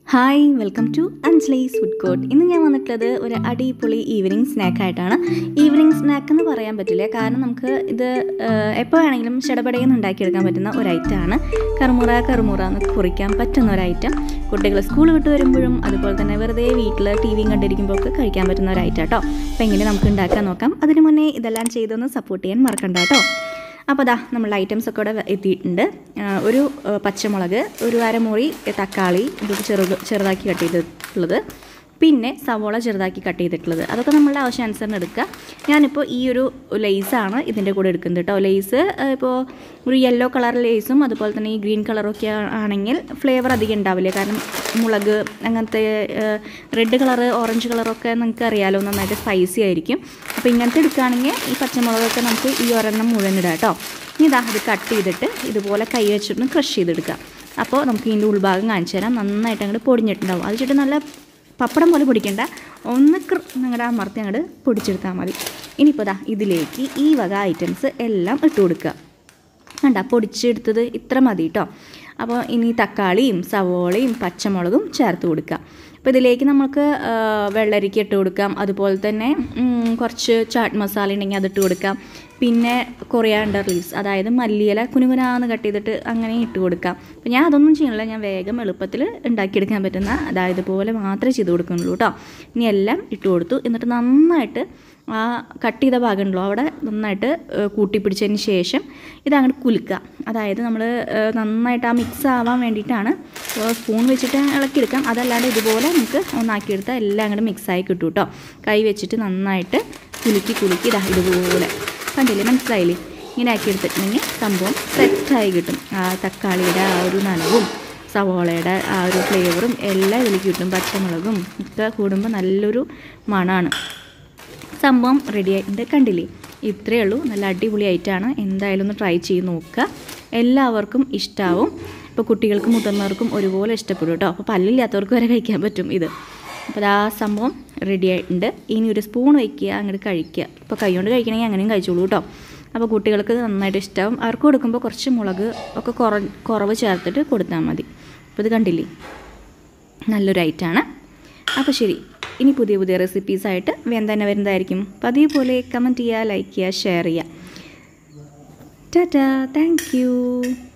hi welcome to Anjali's food court ഇന്ന് ഞാൻ വന്നിട്ടുള്ളത് ഒരു അടിപൊളി ഈവനിങ് സ്നാക്കായിട്ടാണ് ഈവനിങ് സ്നാക്ക് എന്ന് പറയാൻ പറ്റില്ല കാരണം നമുക്ക് ഇത് ഏഹ്, എപ്പോൾ വേണമെങ്കിലും ചടപടയെന്ന് ഉണ്ടാക്കിയെടുക്കാൻ പറ്റുന്ന ഒരു ഐറ്റമാണ് കറുമുറ കറുമുറ എന്ന് കുറിക്കാൻ പറ്റുന്ന ഒരു ഐറ്റം കുട്ടികൾ സ്കൂൾ വിട്ട് വരുമ്പോഴും അതുപോലെ തന്നെ വെറുതെ വീട്ടിൽ ടി വിയും കണ്ടിരിക്കുമ്പോൾ ഒക്കെ കഴിക്കാൻ പറ്റുന്ന ഒരു ഐറ്റം കേട്ടോ അപ്പോൾ എങ്ങനെ നമുക്ക് ഉണ്ടാക്കാൻ നോക്കാം അതിന് മുന്നേ ഇതെല്ലാം ചെയ്തൊന്ന് സപ്പോർട്ട് ചെയ്യാൻ മറക്കണ്ട കേട്ടോ അപ്പോൾ ദാ നമ്മൾ ഐറ്റംസ് ഒക്കെ ഇവിടെ എത്തിയിട്ടുണ്ട് ആ, ഒരു ആ, പച്ചമുളക് ഒരു അരമുറി തക്കാളി ഇത് ചെറു ചെറുതാക്കി കട്ട് ചെയ്തിട്ടുള്ളത് പിന്നെ സവോള ചെറുതാക്കി കട്ട് ചെയ്തിട്ടുള്ളത് അതൊക്കെ നമ്മളുടെ ആവശ്യാനുസരണം എടുക്കുക ഞാനിപ്പോൾ ഈ ഒരു ലേസാണ് ഇതിൻ്റെ കൂടെ എടുക്കുന്നത് കേട്ടോ ലേസ് ഇപ്പോൾ ഒരു യെല്ലോ കളർ ലേസും അതുപോലെ തന്നെ ഈ ഗ്രീൻ കളറൊക്കെ ആണെങ്കിൽ ഫ്ലേവർ അധികം ഉണ്ടാവില്ല കാരണം മുളക് അങ്ങനത്തെ റെഡ് കളറ് ഓറഞ്ച് കളറൊക്കെ നിങ്ങൾക്ക് അറിയാലോ നന്നായിട്ട് സ്പൈസി ആയിരിക്കും അപ്പോൾ ഇങ്ങനത്തെ എടുക്കുകയാണെങ്കിൽ ഈ പച്ചമുളകൊക്കെ നമുക്ക് ഈ ഒരെണ്ണം മുഴുവൻ ഇടാം കേട്ടോ ഇനി ഇതാ ഇത് കട്ട് ചെയ്തിട്ട് ഇതുപോലെ കൈ വെച്ചിട്ട് ക്രഷ് ചെയ്തെടുക്കുക അപ്പോൾ നമുക്ക് ഇതിൻ്റെ ഉൾഭാഗം കാണിച്ചു തരാം നന്നായിട്ട് അങ്ങോട്ട് പൊടിഞ്ഞിട്ടുണ്ടാവും അത് വെച്ചിട്ട് നല്ല പപ്പടം പോലെ പൊടിക്കണ്ട ഒന്ന് കൃ- നിങ്ങളുടെ അമർത്തി അങ്ങോട്ട് പൊടിച്ചെടുത്താൽ മതി ഇനിയിപ്പോൾ ദാ ഇതിലേക്ക് ഈ വക ഐറ്റംസ് എല്ലാം ഇട്ട് കൊടുക്കുക കണ്ട പൊടിച്ചെടുത്തത് ഇത്ര മതി കേട്ടോ അപ്പോൾ ഇനി തക്കാളിയും സവോളയും പച്ചമുളകും ചേർത്ത് കൊടുക്കുക അപ്പോൾ ഇതിലേക്ക് നമുക്ക് ആ, വെള്ളരിക്ക ഇട്ട് കൊടുക്കാം അതുപോലെ തന്നെ ഉം, കുറച്ച് ചാട്ട് മസാല ഉണ്ടെങ്കിൽ അതിട്ട് കൊടുക്കാം പിന്നെ കൊറിയാണ്ടർ ലീവ്സ് അതായത് മല്ലിയില കുനുകുനാന്ന് കട്ട് ചെയ്തിട്ട് അങ്ങനെ ഇട്ട് കൊടുക്കാം അപ്പോൾ ഞാൻ അതൊന്നും ചെയ്യണില്ല ഞാൻ വേഗം എളുപ്പത്തിൽ ഉണ്ടാക്കിയെടുക്കാൻ പറ്റുന്ന അതായത് പോലെ മാത്രമേ ചെയ്ത് കൊടുക്കുന്നുള്ളൂ കേട്ടോ ഇനി എല്ലാം ഇട്ട് കൊടുത്തു എന്നിട്ട് നന്നായിട്ട് ആ കട്ട് ചെയ്ത ഭാഗമുണ്ടല്ലോ അവിടെ നന്നായിട്ട് ഏഹ്, കൂട്ടിപ്പിടിച്ചതിന് ശേഷം ഇതങ്ങോട്ട് കുലുക്കുക അതായത് നമ്മൾ നന്നായിട്ട് ആ മിക്സ് ആവാൻ വേണ്ടിയിട്ടാണ് സ്പൂൺ വെച്ചിട്ട് ഇളക്കിയെടുക്കാം അതല്ലാണ്ട് ഇതുപോലെ നമുക്ക് ഒന്നാക്കിയെടുത്താൽ എല്ലാം അങ്ങോട്ട് മിക്സായി കിട്ടും കേട്ടോ കൈ വെച്ചിട്ട് നന്നായിട്ട് കുലുക്കി കുലുക്കി ഇതാ ഇതുപോലെ കണ്ടില്ലേ മനസ്സിലായില്ലേ ഇങ്ങനെ ആക്കിയെടുത്തിട്ടുണ്ടെങ്കിൽ സംഭവം സെറ്റായി കിട്ടും ആ തക്കാളിയുടെ ആ ഒരു നനവും സവോളയുടെ ആ ഒരു ഫ്ലേവറും എല്ലാം ഇതിലേക്ക് കിട്ടും പച്ചമുളകും ഒക്കെ കൂടുമ്പോൾ നല്ലൊരു മണമാണ് സംഭവം റെഡി ആയിട്ടുണ്ട് കണ്ടില്ലേ ഇത്രയേ ഉള്ളൂ നല്ല അടിപൊളി ആയിട്ടാണ് എന്തായാലും ഒന്ന് ട്രൈ ചെയ്ത് നോക്കുക എല്ലാവർക്കും ഇഷ്ടാവും ഇപ്പോൾ കുട്ടികൾക്കും മുതിർന്നവർക്കും ഒരുപോലെ ഇഷ്ടപ്പെടും കേട്ടോ അപ്പോൾ പല്ലില്ലാത്തവർക്ക് വരെ കഴിക്കാൻ പറ്റും ഇത് അപ്പോൾ ആ സംഭവം റെഡി ആയിട്ടുണ്ട് ഇനി ഒരു സ്പൂൺ വയ്ക്കുക അങ്ങോട്ട് കഴിക്കുക ഇപ്പോൾ കൈകൊണ്ട് കഴിക്കണമെങ്കിൽ അങ്ങനെയും കഴിച്ചോളൂ കേട്ടോ അപ്പോൾ കുട്ടികൾക്ക് നന്നായിട്ട് ഇഷ്ടമാവും അവർക്ക് കൊടുക്കുമ്പോൾ കുറച്ച് മുളക് ഒക്കെ കുറ കുറവ് ചേർത്തിട്ട് കൊടുത്താൽ മതി അപ്പോൾ ഇത് കണ്ടില്ലേ നല്ലൊരു ഐറ്റാണ് അപ്പോൾ ശരി ഇനി പുതിയ പുതിയ റെസിപ്പീസായിട്ട് വേഗം തന്നെ വരുന്നതായിരിക്കും പതിവ് പോലെ കമൻറ്റ് ചെയ്യുക ലൈക്ക് ചെയ്യുക ഷെയർ ചെയ്യുക ടാറ്റാ താങ്ക് യു